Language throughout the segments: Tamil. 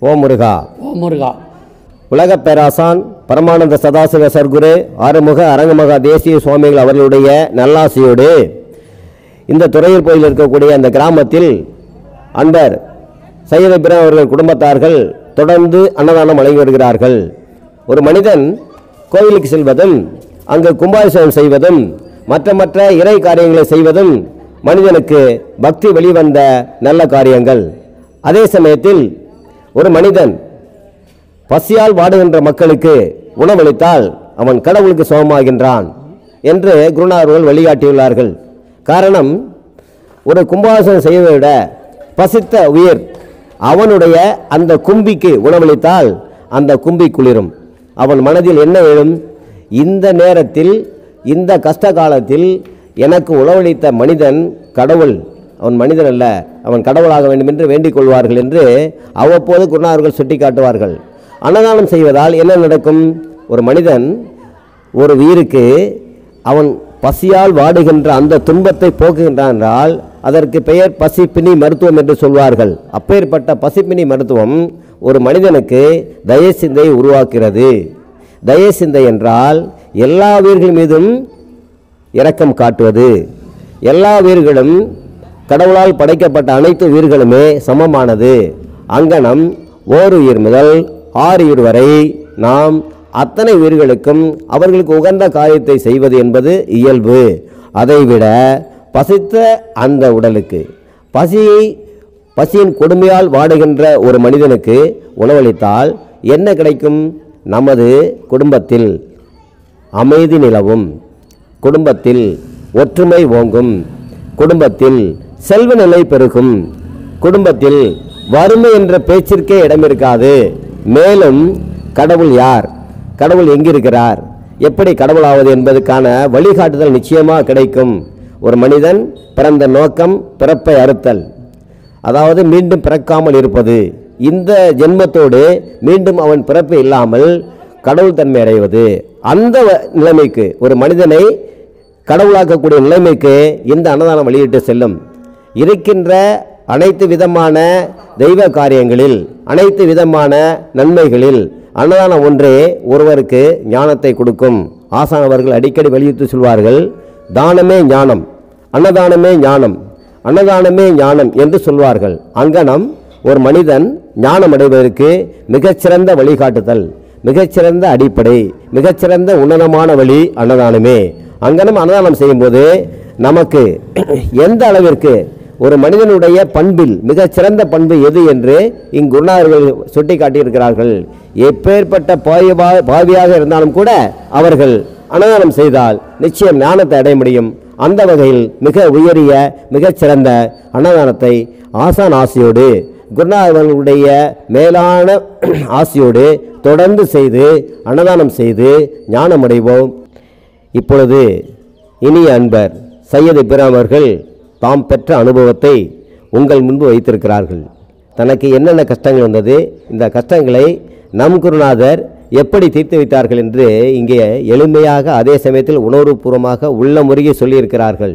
ஓம் முருகா ஓ முருகா உலகப் பேராசான் பரமானந்த சதாசிவ சர்க்குரு ஆறுமுக அரங்கமகா தேசிய சுவாமிகள் அவர்களுடைய நல்லாசியோடு இந்த துறையூர் கோயில் இருக்கக்கூடிய அந்த கிராமத்தில் அன்பர் சையத பிரம் அவர்கள் குடும்பத்தார்கள் தொடர்ந்து அன்னதானம் வழங்கி வருகிறார்கள் ஒரு மனிதன் கோயிலுக்கு செல்வதும் அங்கு கும்பாபிஷேகம் செய்வதும் மற்ற மற்ற இறை காரியங்களை செய்வதும் மனிதனுக்கு பக்தி வெளிவந்த நல்ல காரியங்கள் அதே சமயத்தில் ஒரு மனிதன் பசியால் வாடுகின்ற மக்களுக்கு உணவளித்தால் அவன் கடவுளுக்கு சமமாகின்றான் என்று குருநாதர்கள் வழிகாட்டியுள்ளார்கள் காரணம் ஒரு கும்பாசனம் செய்வதை விட பசித்த உயிர் அவனுடைய அந்த கும்பிக்கு உணவளித்தால் அந்த கும்பி குளிரும் அவன் மனதில் என்ன எழும் இந்த நேரத்தில் இந்த கஷ்ட காலத்தில் எனக்கு உணவளித்த மனிதன் கடவுள் அவன் மனிதன் அல்ல அவன் கடவுளாக வேண்டும் என்று வேண்டிக் கொள்வார்கள் என்று அவ்வப்போது குருநாதர்கள் சுட்டிக்காட்டுவார்கள் அன்னதானம் செய்வதால் என்ன நடக்கும் ஒரு மனிதன் ஒரு உயிருக்கு அவன் பசியால் வாடுகின்ற அந்த துன்பத்தை போக்குகின்றான் என்றால் அதற்கு பெயர் பசிப்பினி மருத்துவம் என்று சொல்வார்கள் அப்பேற்பட்ட பசிப்பினி மருத்துவம் ஒரு மனிதனுக்கு தயசிந்தை உருவாக்குகிறது தயசிந்தை என்றால் எல்லா உயிர்கள் மீதும் இரக்கம் காட்டுவது எல்லா உயிர்களும் கடவுளால் படைக்கப்பட்ட அனைத்து உயிர்களுமே சமமானது அங்கனம் ஓர் உயிர் முதல் ஆறு உயிர் வரை நாம் அத்தனை உயிர்களுக்கும் அவர்களுக்கு உகந்த காரியத்தை செய்வது என்பது இயல்பு அதைவிட பசித்த அந்த உடலுக்கு பசியை பசியின் கொடுமையால் வாடுகின்ற ஒரு மனிதனுக்கு உணவளித்தால் என்ன கிடைக்கும் நமது குடும்பத்தில் அமைதி நிலவும் குடும்பத்தில் ஒற்றுமை ஓங்கும் குடும்பத்தில் செல்வ நிலை பெருகும் குடும்பத்தில் வறுமை என்ற பேச்சிற்கே இடம் இருக்காது மேலும் கடவுள் யார் கடவுள் எங்கிருக்கிறார் எப்படி கடவுளாவது என்பதற்கான வழிகாட்டுதல் நிச்சயமாக கிடைக்கும் ஒரு மனிதன் பிறந்த நோக்கம் பிறப்பை அறுத்தல் அதாவது மீண்டும் பிறக்காமல் இருப்பது இந்த ஜென்மத்தோடு மீண்டும் அவன் பிறப்பு இல்லாமல் கடவுள் தன்மை அடைவது அந்த வ- நிலைமைக்கு ஒரு மனிதனை கடவுளாக்கக்கூடிய நிலைமைக்கு இந்த அன்னதானம் வெளியிட்டு செல்லும் இருக்கின்ற அனைத்து விதமான தெய்வ காரியங்களில் அனைத்து விதமான நன்மைகளில் அன்னதானம் ஒன்றே ஒருவருக்கு ஞானத்தை கொடுக்கும் ஆசான் அவர்கள் அடிக்கடி வெளியிட்டு சொல்வார்கள் தானமே ஞானம் அன்னதானமே ஞானம் அன்னதானமே ஞானம் என்று சொல்வார்கள் அங்கனம் ஒரு மனிதன் ஞானம் அடைவதற்கு மிகச்சிறந்த வழிகாட்டுதல் மிகச்சிறந்த அடிப்படை மிகச்சிறந்த உன்னதமான வழி அன்னதானமே அங்கனம் அன்னதானம் செய்யும்போது நமக்கு எந்த அளவிற்கு ஒரு மனிதனுடைய பண்பில் மிகச்சிறந்த பண்பு எது என்று இங்கு குருநாதர்கள் சுட்டி காட்டியிருக்கிறார்கள் எப்பேற்பட்ட பாவியா பாவியாக இருந்தாலும் கூட அவர்கள் அன்னதானம் செய்தால் நிச்சயம் ஞானத்தை அடைய முடியும் அந்த வகையில் மிக உயரிய மிகச்சிறந்த அன்னதானத்தை ஆசான் ஆசையோடு குருநாதர்களுடைய மேலான ஆசையோடு தொடர்ந்து செய்து அன்னதானம் செய்து ஞானமடைவோம் இப்பொழுது இனிய அன்பர் சையது பிராம் அவர்கள் தாம் பெற்ற அனுபவத்தை உங்கள் முன்பு வைத்திருக்கிறார்கள் தனக்கு என்னென்ன கஷ்டங்கள் வந்தது இந்த கஷ்டங்களை நம் குருநாதர் எப்படி தீர்த்து வைத்தார்கள் என்று இங்கே எளிமையாக அதே சமயத்தில் உணர்வுபூர்வமாக உள்ள முருகி சொல்லியிருக்கிறார்கள்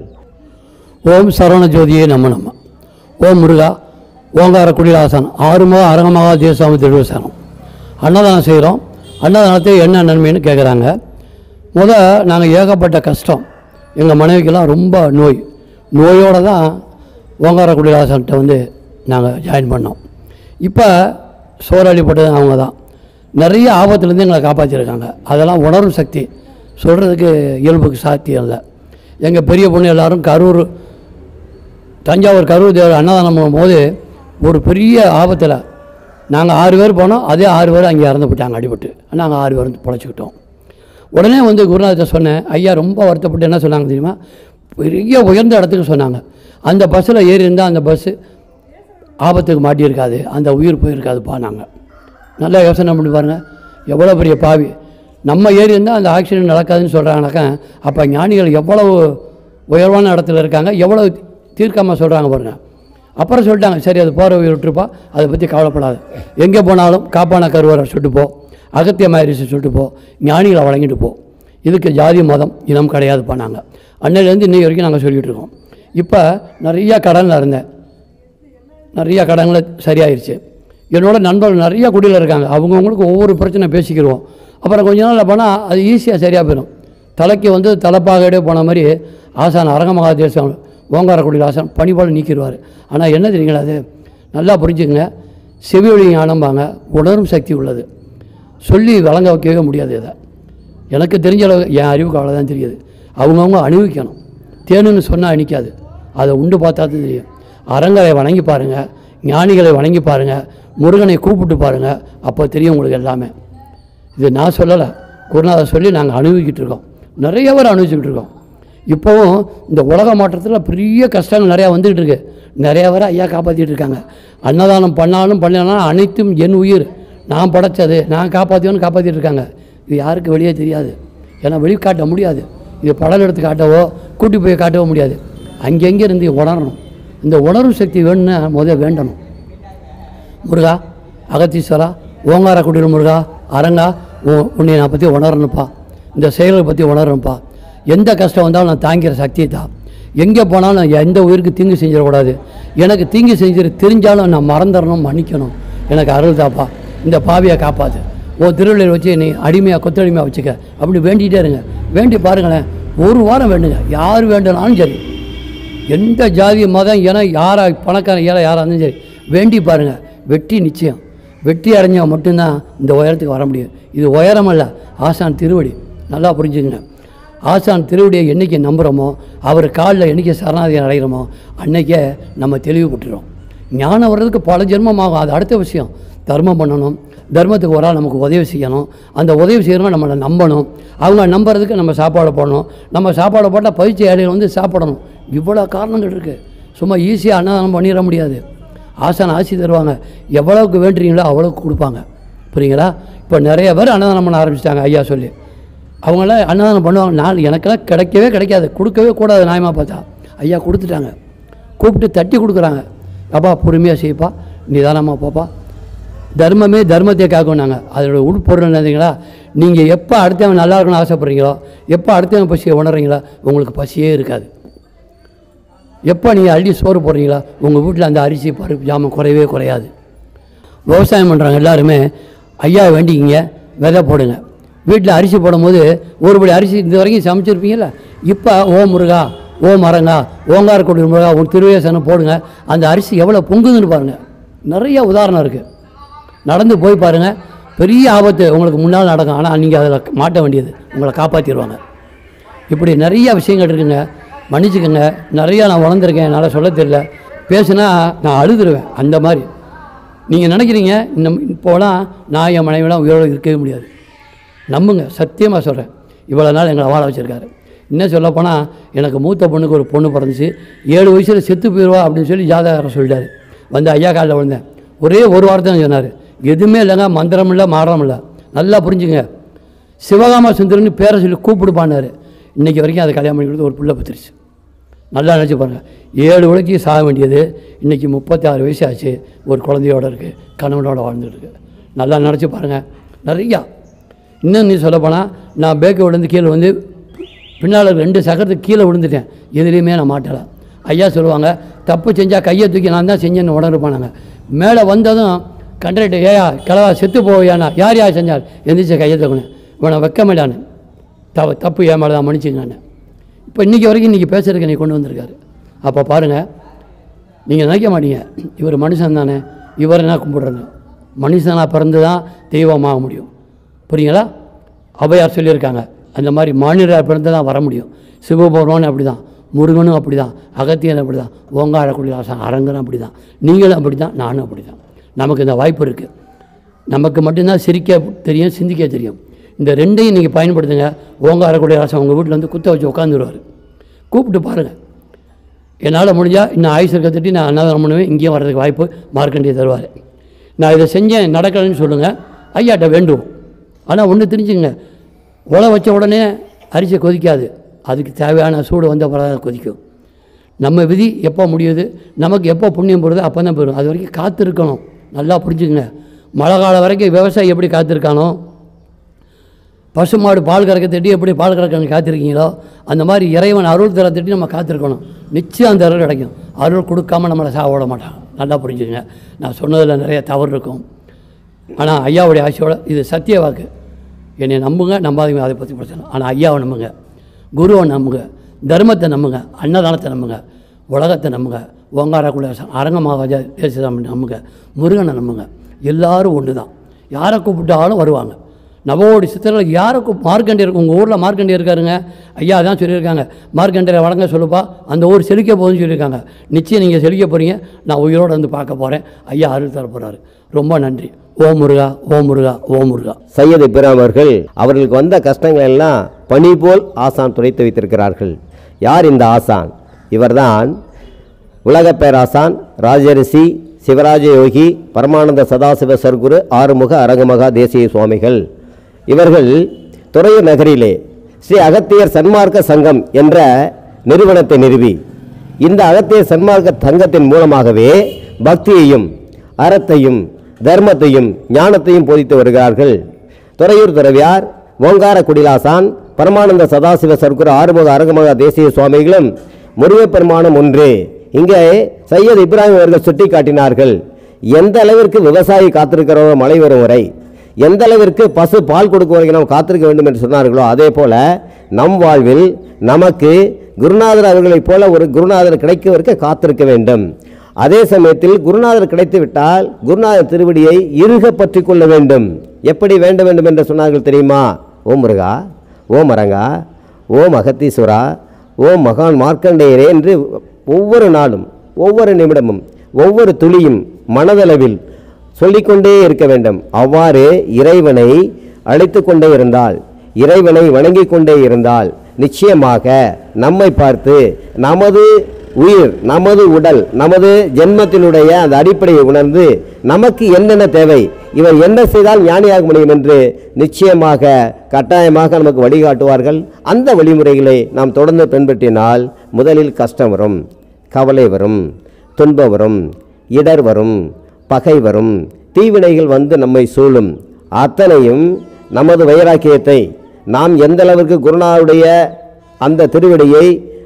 ஓம் சரவண ஜோதியே நம்ம நம்ம ஓம் முருகா ஓங்கார குடிலாசன் ஆறுமுக அரங்கமகா தேசாமி திருவிசனம் அன்னதானம் செய்கிறோம் அன்னதானத்தை என்ன நன்மைன்னு கேட்குறாங்க முத நாங்கள் ஏகப்பட்ட கஷ்டம் எங்கள் மனைவிக்கெல்லாம் ரொம்ப நோய் நோயோடு தான் ஓங்கார குடிலாசன்கிட்ட வந்து நாங்கள் ஜாயின் பண்ணோம் இப்போ சோறாளிப்பட்டது அவங்க தான் நிறைய ஆபத்துலேருந்து எங்களை காப்பாற்றிருக்காங்க அதெல்லாம் உணரும் சக்தி சொல்கிறதுக்கு இயல்புக்கு சாத்தியம் இல்லை எங்கள் பெரிய பொண்ணு எல்லாரும் கரூர் தஞ்சாவூர் கரூர் தேவர் அன்னதானம் பண்ணும்போது ஒரு பெரிய ஆபத்தில் நாங்கள் ஆறு பேர் போனோம் அதே ஆறு பேர் அங்கே இறந்து போயிட்டாங்க அடிபட்டு நாங்கள் ஆறு பேர் பொழைச்சிக்கிட்டோம் உடனே வந்து குருநாதத்தை சொன்னேன் ஐயா ரொம்ப வருத்தப்பட்டு என்ன சொன்னாங்க தெரியுமா பெரிய உயர்ந்த இடத்துக்கு சொன்னாங்க அந்த பஸ்ஸில் ஏறி இருந்தால் அந்த பஸ்ஸு ஆபத்துக்கு மாட்டியிருக்காது அந்த உயிர் போயிருக்காதுப்பா நாங்கள் நல்லா யோசனை பண்ணி பாருங்கள் எவ்வளோ பெரிய பாவி நம்ம ஏறி இருந்தால் அந்த ஆக்சிடென்ட் நடக்காதுன்னு சொல்கிறாங்கனாக்கா அப்போ ஞானிகள் எவ்வளவு உயர்வான இடத்துல இருக்காங்க எவ்வளோ தீர்க்கமாக சொல்கிறாங்க பாருங்க அப்புறம் சொல்லிட்டாங்க சரி அது போகிற உயிர் விட்டுருப்பா அதை பற்றி கவலைப்படாது எங்கே போனாலும் காப்பான கருவறை சுட்டு போ அகத்திய மாரிசை சுட்டு போ ஞானிகளை வழங்கிட்டு போ இதுக்கு ஜாதி மதம் இனம் கிடையாதுப்பா நாங்கள் அன்னையிலேருந்து இன்னைக்கு வரைக்கும் நாங்கள் சொல்லிகிட்டு இருக்கோம் இப்போ நிறையா கடனில் இருந்தேன் நிறையா கடன்கள் சரியாயிருச்சு என்னோட நண்பர்கள் நிறைய குடியில் இருக்காங்க அவங்கவுங்களுக்கு ஒவ்வொரு பிரச்சனை பேசிக்கிடுவோம் அப்புறம் கொஞ்ச நாள் போனால் அது ஈஸியாக சரியாக போயிடும் தலைக்கு வந்து தலைப்பாகடே போன மாதிரி ஆசான் அரங்கமகா தேசம் ஓங்காரக்குடியில் ஆசான் பணிபாடு நீக்கிடுவார் ஆனால் என்ன தெரியுங்களா அது நல்லா புரிஞ்சுக்கங்க செவியொளி ஞானம்பாங்க உணரும் சக்தி உள்ளது சொல்லி வழங்க வைக்கவே முடியாது இதை எனக்கு தெரிஞ்ச அளவு என் அறிவுக்கு அவ்வளோதான் தெரியுது அவங்கவுங்க அணிவிக்கணும் தேனுன்னு சொன்னால் அணிக்காது அதை உண்டு பார்த்தா தான் தெரியும் அரங்கரை வணங்கி பாருங்கள் ஞானிகளை வணங்கி பாருங்கள் முருகனை கூப்பிட்டு பாருங்கள் அப்போ தெரியும் உங்களுக்கு எல்லாமே இது நான் சொல்லலை குருநாதர் சொல்லி நாங்கள் அனுபவிக்கிட்டு இருக்கோம் நிறைய பேர் அனுபவிச்சுக்கிட்டு இருக்கோம் இப்போவும் இந்த உலக மாற்றத்தில் பெரிய கஷ்டங்கள் நிறையா வந்துக்கிட்டு இருக்கு நிறைய பேர் ஐயா காப்பாற்றிட்டு இருக்காங்க அன்னதானம் பண்ணாலும் பண்ணலாம் அனைத்தும் என் உயிர் நான் படைச்சது நான் காப்பாற்றியோன்னு காப்பாற்றிட்டு இருக்காங்க இது யாருக்கு வெளியே தெரியாது ஏன்னா வெளிக்காட்ட முடியாது இது படம் எடுத்து காட்டவோ கூட்டி போய் காட்டவோ முடியாது அங்கங்கே இருந்து உணரணும் இந்த உணரும் சக்தி வேணும்னா முதல் வேண்டணும் முருகா அகத்தீஸ்வரா ஓங்கார குடியில் முருகா அரங்கா உ- உன்னை நான் பற்றி உணரணுப்பா இந்த செயல்களை பற்றி உணரணுப்பா எந்த கஷ்டம் வந்தாலும் நான் தாங்கிற சக்தியை தான் எங்கே போனாலும் நான் எந்த உயிருக்கு தீங்கு செஞ்சிடக்கூடாது எனக்கு தீங்கு செஞ்சிட தெரிஞ்சாலும் நான் மறந்துடணும் மன்னிக்கணும் எனக்கு அருள் தாப்பா இந்த பாவியை காப்பாற்று உன் திருவிழையில் வச்சு நீ அடிமையாக கொத்தடிமையாக வச்சுக்க அப்படி வேண்டிகிட்டே இருங்க வேண்டி பாருங்களேன் ஒரு வாரம் வேண்டுங்க யார் வேண்டுனாலும் சரி எந்த ஜாதி மதம் என யாரா பணக்காரன் ஏழை யாராக இருந்தாலும் சரி வேண்டி பாருங்கள் வெற்றி நிச்சயம் வெற்றி அடைஞ்சவன் மட்டும்தான் இந்த உயரத்துக்கு வர முடியும் இது உயரம் அல்ல ஆசான் திருவடி நல்லா புரிஞ்சுக்கங்க ஆசான் திருவடியை என்றைக்கு நம்புகிறோமோ அவர் காலில் என்றைக்கு சரணாதியை அடைகிறோமோ அன்னைக்கே நம்ம தெளிவுபட்டுறோம் ஞானம் வர்றதுக்கு பல ஜென்மம் ஆகும் அது அடுத்த விஷயம் தர்மம் பண்ணணும் தர்மத்துக்கு ஒரு ஆள் நமக்கு உதவி செய்யணும் அந்த உதவி செய்கிறவங்க நம்மளை நம்பணும் அவங்க நம்புறதுக்கு நம்ம சாப்பாடு போடணும் நம்ம சாப்பாடு போட்டால் பயிற்சி ஏழைகள் வந்து சாப்பிடணும் இவ்வளோ காரணங்கள் இருக்குது சும்மா ஈஸியாக அன்னதானம் பண்ணிட முடியாது ஆசான் ஆசி தருவாங்க எவ்வளவுக்கு வேண்டுறீங்களோ அவ்வளோக்கு கொடுப்பாங்க புரியுங்களா இப்போ நிறைய பேர் அன்னதானம் பண்ண ஆரம்பிச்சிட்டாங்க ஐயா சொல்லி அவங்களாம் அன்னதானம் பண்ணுவாங்க நான் எனக்கெல்லாம் கிடைக்கவே கிடைக்காது கொடுக்கவே கூடாது நியாயமாக பார்த்தா ஐயா கொடுத்துட்டாங்க கூப்பிட்டு தட்டி கொடுக்குறாங்க அப்பா பொறுமையாக செய்ப்பா நிதானமாக போப்பா தர்மமே தர்மத்தை காக்கணுனாங்க அதோட உட்பொருள் என்னதுங்களா நீங்கள் எப்போ அடுத்தவன் நல்லா இருக்கணும்னு ஆசைப்பட்றீங்களோ எப்போ அடுத்தவன் பசியை உணர்றீங்களோ உங்களுக்கு பசியே இருக்காது எப்போ நீங்கள் அள்ளி சோறு போடுறீங்களா உங்கள் வீட்டில் அந்த அரிசி பருப்பு ஜாமான் குறையவே குறையாது விவசாயம் பண்ணுறாங்க எல்லாருமே ஐயா வேண்டிக்கிங்க விதை போடுங்க வீட்டில் அரிசி போடும்போது ஒரு படி அரிசி இந்த வரைக்கும் சமைச்சிருப்பீங்கல்ல இப்போ ஓ முருகா ஓ மரங்கா ஓங்காரக்குடி முருகா ஒரு திருவேசனம் போடுங்க அந்த அரிசி எவ்வளோ பொங்குதுன்னு பாருங்கள் நிறைய உதாரணம் இருக்குது நடந்து போய் பாருங்கள் பெரிய ஆபத்து உங்களுக்கு முன்னால் நடக்கும் ஆனால் நீங்கள் அதில் மாட்ட வேண்டியது உங்களை காப்பாற்றிடுவாங்க இப்படி நிறைய விஷயங்கள் இருக்குங்க மன்னிச்சுக்கோங்க நிறையா நான் வளர்ந்துருக்கேன் என்னால் சொல்ல தெரியல பேசுனா நான் அழுதுருவேன் அந்த மாதிரி நீங்கள் நினைக்கிறீங்க இந்த இப்போலாம் நான் என் மனைவிலாம் உயிரோடு இருக்கவே முடியாது நம்புங்க சத்தியமாக சொல்கிறேன் இவ்வளோ நாள் எங்களை வாழ வச்சுருக்காரு இன்னும் சொல்லப்போனால் எனக்கு மூத்த பொண்ணுக்கு ஒரு பொண்ணு பிறந்துச்சு ஏழு வயசில் செத்து போயிடுவா அப்படின்னு சொல்லி ஜாதகரை சொல்லிட்டாரு வந்து ஐயா காலில் விழுந்தேன் ஒரே ஒரு வார்த்தை தான் சொன்னார் எதுவுமே இல்லைங்க மந்திரம் இல்லை மாறம் இல்லை நல்லா புரிஞ்சுங்க சிவகாம சுந்தரன்னு பேரை சொல்லி கூப்பிடுப்பானாரு இன்றைக்கி வரைக்கும் அதை கல்யாணம் பண்ணி கொடுத்து ஒரு பிள்ளை பத்துருச்சு நல்லா நினச்சி பாருங்கள் ஏழு உலகி சாக வேண்டியது இன்றைக்கி முப்பத்தாறு வயசு ஆச்சு ஒரு குழந்தையோட இருக்குது கணவனோட வாழ்ந்துட்டு இருக்கு நல்லா நினச்சி பாருங்கள் நிறையா இன்னும் நீ சொல்லப்போனால் நான் பேக்கு விழுந்து கீழே வந்து பின்னால் ரெண்டு சக்கரத்துக்கு கீழே விழுந்துட்டேன் எதுலேயுமே நான் மாட்டலை ஐயா சொல்லுவாங்க தப்பு செஞ்சால் கையை தூக்கி நான் தான் செஞ்சேன்னு உணர்ப்பானாங்க மேலே வந்ததும் கண்ட்ராக்டர் ஏயா கிளவா செத்து போவியானா யார் யார் செஞ்சார் எந்திரிச்ச கையை தூக்குனேன் இவனை வைக்க மாட்டானு தப்பு தப்பு ஏன் மேலே தான் மன்னிச்சுங்க இப்போ இன்றைக்கி வரைக்கும் இன்றைக்கி பேசுறதுக்கு நீ கொண்டு வந்திருக்காரு அப்போ பாருங்கள் நீங்கள் நினைக்க மாட்டீங்க இவர் மனுஷன் தானே இவர் என்ன கும்பிடுறது மனுஷனாக பிறந்து தான் தெய்வமாக முடியும் புரியுங்களா ஔவையார் சொல்லியிருக்காங்க அந்த மாதிரி மாநில பிறந்து தான் வர முடியும் சிவபெருமானும் அப்படி தான் முருகனும் அப்படி தான் அகத்தியன் அப்படி தான் ஓங்காரக்குடி ஆசன் அரங்கனும் அப்படி தான் நீங்களும் அப்படி தான் நானும் அப்படி தான் நமக்கு இந்த வாய்ப்பு இருக்குது நமக்கு மட்டும்தான் சிரிக்க தெரியும் சிந்திக்க தெரியும் இந்த ரெண்டையும் நீங்கள் பயன்படுத்துங்க ஓங்காரக்குடி ஆசன் உங்கள் வீட்டில் வந்து குத்த வச்சு உட்காந்துருவார் கூப்பிட்டு பாருங்கள் என்னால் முடிஞ்சால் இன்னும் ஆயுசு இருக்கத்திட்டு நான் அன்னதானம் பண்ணுவேன் இங்கேயும் வர்றதுக்கு வாய்ப்பு மார்க்கண்டியை தருவார் நான் இதை செஞ்சேன் நடக்கலைன்னு சொல்லுங்கள் ஐயாட்ட வேண்டுவோம் ஆனால் ஒன்று தெரிஞ்சுங்க உலை வச்ச உடனே அரிசி கொதிக்காது அதுக்கு தேவையான சூடு வந்த பிறகு அது கொதிக்கும் நம்ம விதி எப்போ முடியுது நமக்கு எப்போ புண்ணியம் போடுது அப்போ தான் போயிடும் அது வரைக்கும் காத்திருக்கணும் நல்லா புரிஞ்சுக்குங்க மழை காலம் வரைக்கும் விவசாயி எப்படி காத்திருக்கானோ பசுமாடு பால் கறக்க திட்டி எப்படி பால் கறக்க காத்திருக்கீங்களோ அந்த மாதிரி இறைவன் அருள் தர திட்டி நம்ம காத்திருக்கணும் நிச்சயம் அந்த அருள் கிடைக்கும் அருள் கொடுக்காம நம்மளை சாக விட மாட்டான் நல்லா புரிஞ்சுங்க நான் சொன்னதில் நிறைய தவறு இருக்கும் ஆனால் ஐயாவுடைய ஆசையோட இது சத்திய வாக்கு என்னை நம்புங்க நம்பாதீங்க அதை பற்றி பிரச்சனை ஆனால் ஐயாவை நம்புங்க குருவை நம்புங்க தர்மத்தை நம்புங்க அன்னதானத்தை நம்புங்க உலகத்தை நம்புங்க ஓங்காரக்குள்ள அரங்க மகாராஜா தேசிதாமன் நம்புங்க முருகனை நம்புங்க எல்லாரும் ஒன்று தான் யாரை கூப்பிட்டாலும் வருவாங்க நவோடி சித்தர்கள் யாரை கூப் மார்க்கண்டியர் உங்கள் ஊரில் மார்க்கண்டியர் இருக்காருங்க ஐயா தான் சொல்லியிருக்காங்க மார்க்கண்டியரை வழங்க சொல்லுப்பா அந்த ஊர் செழிக்க போகுதுன்னு சொல்லியிருக்காங்க நிச்சயம் நீங்கள் செழிக்க போகிறீங்க நான் உயிரோடு வந்து பார்க்க போகிறேன் ஐயா அருள் தர போகிறாரு ரொம்ப நன்றி ஓ முருகா ஓ முருகா ஓ முருகா சையது இப்ராஹிம் அவர்கள் அவர்களுக்கு வந்த கஷ்டங்கள் எல்லாம் பனி போல் ஆசான் துடைத்து வைத்திருக்கிறார்கள் யார் இந்த ஆசான் இவர்தான் உலகப் பேராசான் ராஜரிஷி சிவராஜ யோகி பரமானந்த சதாசிவ சர்க்குரு ஆறுமுக அரங்கமகா தேசிய சுவாமிகள் இவர்கள் துறையூர் நகரிலே ஸ்ரீ அகத்தியர் சன்மார்க்க சங்கம் என்ற நிறுவனத்தை நிறுவி இந்த அகத்தியர் சன்மார்க்க சங்கத்தின் மூலமாகவே பக்தியையும் அறத்தையும் தர்மத்தையும் ஞானத்தையும் போதித்து வருகிறார்கள் துறையூர் துறவியார் ஓங்கார குடிலாசான் பரமானந்த சதாசிவ சர்க்குரு ஆறுமுக அரங்கமகா தேசிய சுவாமிகளும் முருகப்பெருமானும் ஒன்று இங்கே சையத் இப்ராஹிம் அவர்கள் சுட்டி காட்டினார்கள் எந்த அளவிற்கு விவசாயி காத்திருக்கிறவங்க மழை வரும் வரை எந்த அளவிற்கு பசு பால் கொடுக்கும் வரைக்கும் நாம் காத்திருக்க வேண்டும் என்று சொன்னார்களோ அதே போல நம் வாழ்வில் நமக்கு குருநாதர் அவர்களைப் போல ஒரு குருநாதர் கிடைக்க வரைக்கும் காத்திருக்க வேண்டும் அதே சமயத்தில் குருநாதர் கிடைத்து விட்டால் குருநாதர் திருவடியை இறுக பற்றி கொள்ள வேண்டும் எப்படி வேண்ட வேண்டும் என்று சொன்னார்கள் தெரியுமா ஓம் முருகா ஓம் அரங்கா ஓம் அகத்தீஸ்வரா ஓம் மகான் மார்க்கண்டேயரே என்று ஒவ்வொரு நாளும் ஒவ்வொரு நிமிடமும் ஒவ்வொரு துளியும் மனதளவில் சொல்லிக்கொண்டே இருக்க வேண்டும் அவ்வாறு இறைவனை அழைத்து கொண்டே இருந்தால் இறைவனை வணங்கிக் கொண்டே இருந்தால் நிச்சயமாக நம்மை பார்த்து நமது உயிர் நமது உடல் நமது ஜென்மத்தினுடைய அந்த அடிப்படையை உணர்ந்து நமக்கு என்னென்ன தேவை இவர் என்ன செய்தால் ஞானியாக முடியும் என்று நிச்சயமாக கட்டாயமாக நமக்கு வழிகாட்டுவார்கள் அந்த வழிமுறைகளை நாம் தொடர்ந்து பின்பற்றினால் முதலில் கஷ்டம் வரும் கவலை வரும் துன்பம் வரும் இடர் வரும் பகை வரும் தீவினைகள் வந்து நம்மை சூழும் அத்தனையும் நமது வைராக்கியத்தை நாம் எந்த அளவிற்கு குருநாவுடைய அந்த திருவிடையை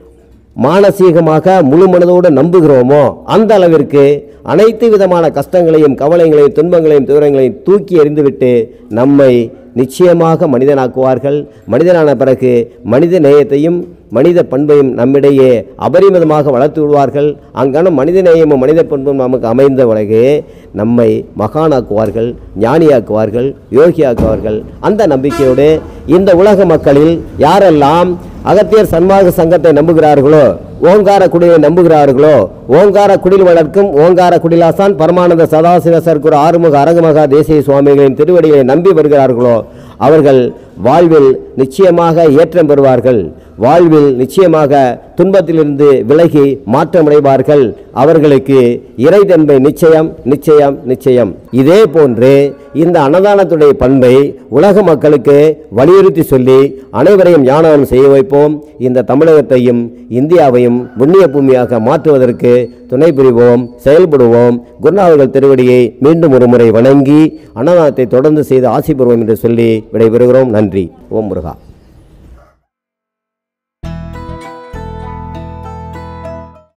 மானசீகமாக முழு மனதோடு நம்புகிறோமோ அந்த அளவிற்கு அனைத்து விதமான கஷ்டங்களையும் கவலைகளையும் துன்பங்களையும் துயரங்களையும் தூக்கி எறிந்துவிட்டு நம்மை நிச்சயமாக மனிதனாக்குவார்கள் மனிதனான பிறகு மனித நேயத்தையும் மனித பண்பையும் நம்மிடையே அபரிமிதமாக வளர்த்து விடுவார்கள் அங்கான மனித நேயமும் மனித பண்பும் நமக்கு அமைந்த உலகே நம்மை மகானாக்குவார்கள் ஞானியாக்குவார்கள் யோகியாக்குவார்கள் அந்த நம்பிக்கையோடு இந்த உலக மக்களில் யாரெல்லாம் அகத்தியர் சன்மார்க்க சங்கத்தை நம்புகிறார்களோ ஓங்கார குடிலை நம்புகிறார்களோ ஓங்கார குடில் வளர்க்கும் ஓங்கார குடிலாசான் பரமானந்த சதாசிவ சர்க்குரு ஆறுமுக அரங்கமகா தேசிய சுவாமிகளின் திருவடிகளை நம்பி வருகிறார்களோ அவர்கள் வாழ்வில் நிச்சயமாக ஏற்றம் பெறுவார்கள் வாழ்வில் நிச்சயமாக துன்பத்திலிருந்து விலகி மாற்றமடைவார்கள் அவர்களுக்கு இறைத்தன்மை நிச்சயம் நிச்சயம் நிச்சயம் இதே போன்று இந்த அன்னதானத்துடைய பண்பை உலக மக்களுக்கு வலியுறுத்தி சொல்லி அனைவரையும் ஞானம் செய்ய வைப்போம் இந்த தமிழகத்தையும் இந்தியாவையும் புண்ணிய பூமியாக மாற்றுவதற்கு துணை புரிவோம் செயல்படுவோம் குருநாதர்கள் திருவடியை மீண்டும் ஒரு முறை வணங்கி அன்னதானத்தை தொடர்ந்து செய்து ஆசி பெறுவோம் என்று சொல்லி விடைபெறுகிறோம் நன்றி ஓம் முருகா